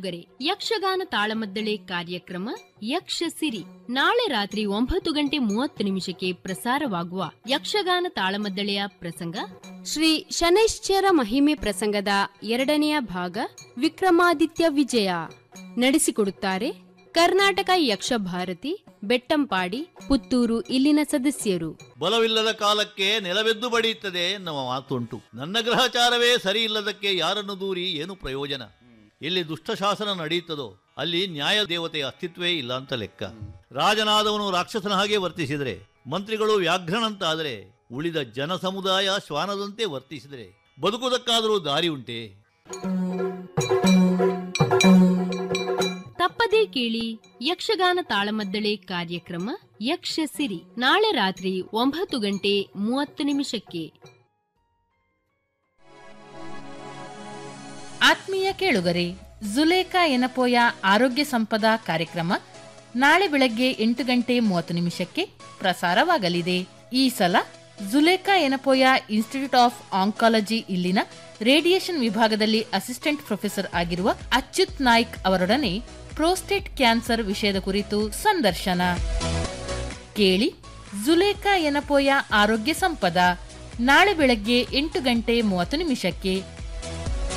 ಕೇಳುಗರೆ ಯಕ್ಷಗಾನ ತಾಳಮದ್ದಳೆ ಕಾರ್ಯಕ್ರಮ ಯಕ್ಷ ಸಿರಿ ನಾಳೆ ರಾತ್ರಿ ಒಂಬತ್ತು ಗಂಟೆ ಮೂವತ್ತು ನಿಮಿಷಕ್ಕೆ ಪ್ರಸಾರವಾಗುವ ಯಕ್ಷಗಾನ ತಾಳಮದ್ದಳೆಯ ಪ್ರಸಂಗ ಶ್ರೀ ಶನೈಶ್ಚರ ಮಹಿಮೆ ಪ್ರಸಂಗದ ಎರಡನೆಯ ಭಾಗ ವಿಕ್ರಮಾದಿತ್ಯ ವಿಜಯ ನಡೆಸಿಕೊಡುತ್ತಾರೆ ಕರ್ನಾಟಕ ಯಕ್ಷ ಭಾರತಿ ಬೆಟ್ಟಂಪಾಡಿ ಪುತ್ತೂರು ಇಲ್ಲಿನ ಸದಸ್ಯರು ಬಲವಿಲ್ಲದ ಕಾಲಕ್ಕೆ ನೆಲವೆದ್ದು ಬಡಿಯುತ್ತದೆ ಎನ್ನುವ ಮಾತುಂಟು ನನ್ನ ಗ್ರಹಚಾರವೇ ಸರಿ ಇಲ್ಲದಕ್ಕೆ ಯಾರನ್ನು ದೂರಿ ಏನು ಪ್ರಯೋಜನ ಎಲ್ಲಿ ದುಷ್ಟಶಾಸನ ನಡೆಯುತ್ತದೋ ಅಲ್ಲಿ ನ್ಯಾಯ ದೇವತೆಯ ಅಸ್ತಿತ್ವೇ ಇಲ್ಲ ಅಂತ ಲೆಕ್ಕ ರಾಜನಾದವನು ರಾಕ್ಷಸನ ಹಾಗೆ ವರ್ತಿಸಿದರೆ ಮಂತ್ರಿಗಳು ವ್ಯಾಘ್ರನಂತಾದರೆ ಉಳಿದ ಜನ ಸಮುದಾಯ ಶ್ವಾನದಂತೆ ವರ್ತಿಸಿದರೆ ಬದುಕುವುದಕ್ಕಾದರೂ ದಾರಿ ಉಂಟೆ ತಪ್ಪದೇ ಕೇಳಿ ಯಕ್ಷಗಾನ ತಾಳಮದ್ದಳೆ ಕಾರ್ಯಕ್ರಮ ಯಕ್ಷ ಸಿರಿ ನಾಳೆ ರಾತ್ರಿ ಒಂಬತ್ತು ಗಂಟೆ ಮೂವತ್ತು ನಿಮಿಷಕ್ಕೆ ಆತ್ಮೀಯ ಕೇಳುಗರೆ ಜುಲೇಖಾ ಎನಪೋಯ ಆರೋಗ್ಯ ಸಂಪದ ಕಾರ್ಯಕ್ರಮ ನಾಳೆ ಬೆಳಗ್ಗೆ ಎಂಟು ಗಂಟೆ ಮೂವತ್ತು ನಿಮಿಷಕ್ಕೆ ಪ್ರಸಾರವಾಗಲಿದೆ ಈ ಸಲ Zulekha Yenepoya institute of oncology ಇಲ್ಲಿನ ರೇಡಿಯೇಷನ್ ವಿಭಾಗದಲ್ಲಿ ಅಸಿಸ್ಟೆಂಟ್ ಪ್ರೊಫೆಸರ್ ಆಗಿರುವ ಅಚ್ಯುತ್ ನಾಯ್ಕ್ ಅವರೊಡನೆ ಪ್ರೋಸ್ಟೇಟ್ ಕ್ಯಾನ್ಸರ್ ವಿಷಯದ ಕುರಿತು ಸಂದರ್ಶನ ಕೇಳಿ ಜುಲೇಖಾ ಎನಪೋಯ ಆರೋಗ್ಯ ಸಂಪದ ನಾಳೆ ಬೆಳಗ್ಗೆ ಎಂಟು ಗಂಟೆ ಮೂವತ್ತು ನಿಮಿಷಕ್ಕೆ